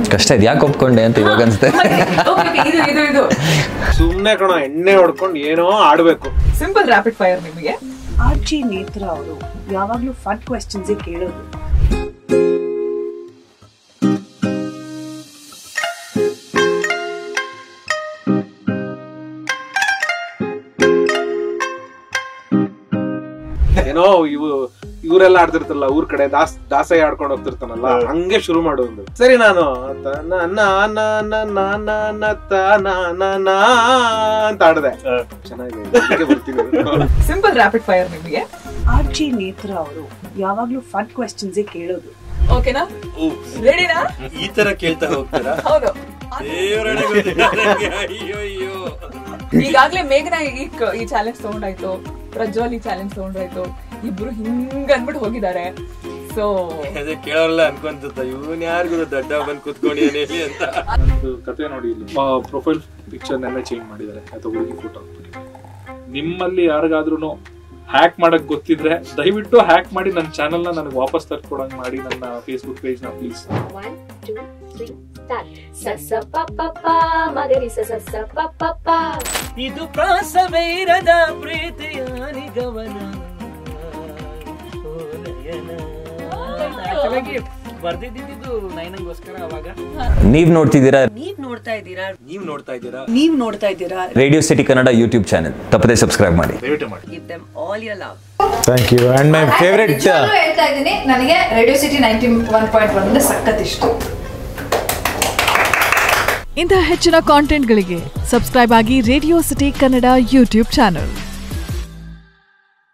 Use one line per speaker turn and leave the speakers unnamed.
ಕಷ್ಟ ಇದೆ ಯಾಕೆ ಒಪ್ಕೊಂಡೆ ಅಂತ ಇವಾಗ ಅನ್ಸುತ್ತೆ
Okay, okay, ಇದು ಇದು ಇದು
ಸುಮ್ನೆ ಕಣ ಎಣ್ಣೆ ಹೊಡ್ಕೊಂಡು ಏನೋ ಆಡ್ಬೇಕು
ಸಿಂಪಲ್ ರ್ಯಾಪಿಡ್ ಫೈರ್ ನಿಮಗೆ
ಆರ್ಜಿ ನೇತ್ರ ಅವರು ಯಾವಾಗ್ಲೂ ಫನ್ ಕ್ವೆಶನ್ಸ್ ಕೇಳೋದು
ಏನೋ ಇವು ಇವರೆಲ್ಲ ಆಡ್ತಿರ್ತಾರಲ್ಲ ಊರ್ ಕಡೆ ದಾಸ್ ದಾಸಯ್ಯ ಆಡ್ಕೊಂಡು ಹೋಗ್ತಿರ್ತಾನಲ್ಲ ಹಂಗೆ ಶುರು ಮಾಡೋದು ಸರಿ ನಾನು ತ- ನ- ನ- ನ- ನ- ನ- ನ- ನ- ತ- ನ- ನ- ನ ಅಂತ ಆಡ್ದೆ ಚೆನ್ನಾಗಿದೆ ಅದಕ್ಕೆ ಬರ್ತೀನಿ
ಸಿಂಪಲ್ ರ್ಯಾಪಿಡ್ ಫೈರ್ ನಿಮಗೆ
ಆರ್ಜಿ ನೇತ್ರ ಅವರು ಯಾವಾಗ್ಲೂ ಫನ್ ಕ್ವೆಶನ್ಸ್ ಕೇಳೋದು
ಓಕೆನಾ ರೆಡಿನಾ
ಈ ತರ ಕೇಳ್ತಾ ಹೋಗ್ತಾರಾ
ಹೌದು
ದೇವರೇ ಗೊತ್ತಿಲ್ಲ ನಂಗೆ. ಅಯ್ಯೋ ಅಯ್ಯೋ
ಈಗಾಗ್ಲೇ ಮೇಘನ ಈ ಕ- ಈ ಚಾಲೆಂಜ್ ತಗೊಂಡಾಯ್ತು ಪ್ರಜ್ವಲ್ ಈ ಚಾಲೆಂಜ್ ತಗೊಂಡಾಯ್ತು ಇಬ್ರು ಹಿಂಗ್ ಅನ್ಬಿಟ್ಟು ಹೋಗಿದ್ದಾರೆ ಸೊ
ಅದೇ ಕೇಳೋಲ್ಲ ಅನ್ಕೊಂತ ಇವನ್ ಯಾರಿಗೂ ದಡ್ಡ ಬಂದ್ ಕುತ್ಕೊಂಡಿದ್ದಾನೆ ಇಲ್ಲಿ ಅಂತ
ಒಂದು ಕತೆ ನೋಡಿ ಇಲ್ಲಿ ಪ್ರೊಫೈಲ್ ಪಿಕ್ಚರ್ ನೆನ್ನೆ ಚೇಂಜ್ ಮಾಡಿದ್ದಾರೆ ಅಥವಾ ಹುಡುಗಿ ಫೋಟೋ ನಿಮ್ಮಲ್ಲಿ ಯಾರಿಗಾದ್ರೂ ಹ್ಯಾಕ್ ಮಾಡಕ್ ಗೊತ್ತಿದ್ರೆ ದಯವಿಟ್ಟು ಹ್ಯಾಕ್ ಮಾಡಿ ನನ್ನ ಚಾನಲ್ ನ ನನಗೆ ವಾಪಸ್ ತರ್ಕೊಡಂಗ್ ಮಾಡಿ ನನ್ನ ಫೇಸ್ಬುಕ್ ಪೇಜ್ ನ please
One, two, three, start. Sa sa pa pa pa, magari sa sa sa pa pa pa.
ಇದು ಪ್ರಾಸವೈರದ ಪ್ರೀತಿಯ ನಿಗಮನ ಓ ನಯನ. Actually, ಬರ್ದಿದ್ದಿದ್ದು ನಯನಂಗೋಸ್ಕರ ಅವಾಗ
ನೀವ್ ನೋಡ್ತಿದ್ದೀರಾ
ನೀವ್ ನೋಡ್ತಾ ಇದ್ದೀರಾ
ನೀವ್ ನೋಡ್ತಾ ಇದ್ದೀರಾ
ನೀವ್ ನೋಡ್ತಾ ಇದ್ದೀರಾ
radio city Kannada YouTube channel ತಪ್ಪದೆ ಸಬ್ಸ್ಕ್ರೈಬ್ ಮಾಡಿ
ದಯವಿಟ್ಟು ಮಾಡಿ
give them all your love
thank you and my favourite
ನಿಜವಾಗ್ಲೂ ಹೇಳ್ತಾ ಇದ್ದೀನಿ ನನಗೆ radio city ninety one point one ಅಂದ್ರೆ ಸಖತ್ ಇಷ್ಟ
ಇಂತಹ ಹೆಚ್ಚಿನ ಕಾಂಟೆಂಟ್ಗಳಿಗೆ ಸಬ್ಸ್ಕ್ರೈಬ್ ಆಗಿ radio city Kannada YouTube channel